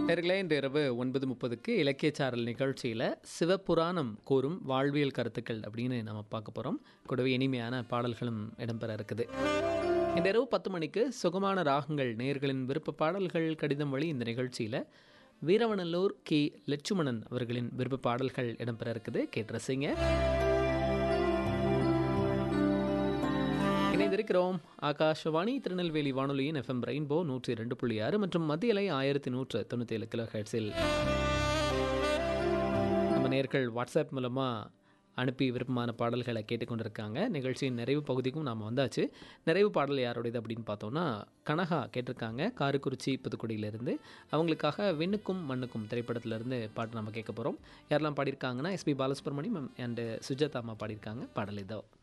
நேர்களே இன்று இரவு ஒன்பது முப்பதுக்கு இலக்கியச்சாரல் நிகழ்ச்சியில் சிவபுராணம் கூறும் வாழ்வியல் கருத்துக்கள் அப்படின்னு நம்ம பார்க்க போகிறோம் கூடவே இனிமையான பாடல்களும் இடம்பெற இருக்குது இந்த இரவு பத்து மணிக்கு சுகமான ராகங்கள் நேர்களின் விருப்ப பாடல்கள் கடிதம் வழி இந்த நிகழ்ச்சியில் வீரவனல்லூர் கி லட்சுமணன் அவர்களின் விருப்ப பாடல்கள் இடம்பெற இருக்குது கேட்டு ரசிங்க இணைந்திருக்கிறோம் ஆகாஷவாணி திருநெல்வேலி வானொலியின் எஃப்எம் ரெயின்போ நூற்றி இரண்டு புள்ளி ஆறு மற்றும் மத்திய அலை ஆயிரத்தி நூற்று தொண்ணூற்றி ஏழு கிலோ ஹெட்ஸில் நம்ம நேர்கள் வாட்ஸ்அப் மூலமாக அனுப்பி விருப்பமான பாடல்களை கேட்டுக்கொண்டிருக்காங்க நிகழ்ச்சியின் நிறைவு பகுதிக்கும் நாம் வந்தாச்சு நிறைவு பாடல் யாருடையது அப்படின்னு பார்த்தோம்னா கனகா கேட்டிருக்காங்க காரைக்குறிச்சி புதுக்குடியிலேருந்து அவங்களுக்காக விண்ணுக்கும் மண்ணுக்கும் திரைப்படத்திலேருந்து பாட்டு நம்ம கேட்க போகிறோம் யாரெல்லாம் பாடியிருக்காங்கன்னா எஸ்பி பாலசுப்ரமணியம் அண்டு சுஜாதா அம்மா பாடியிருக்காங்க பாடல் இதோ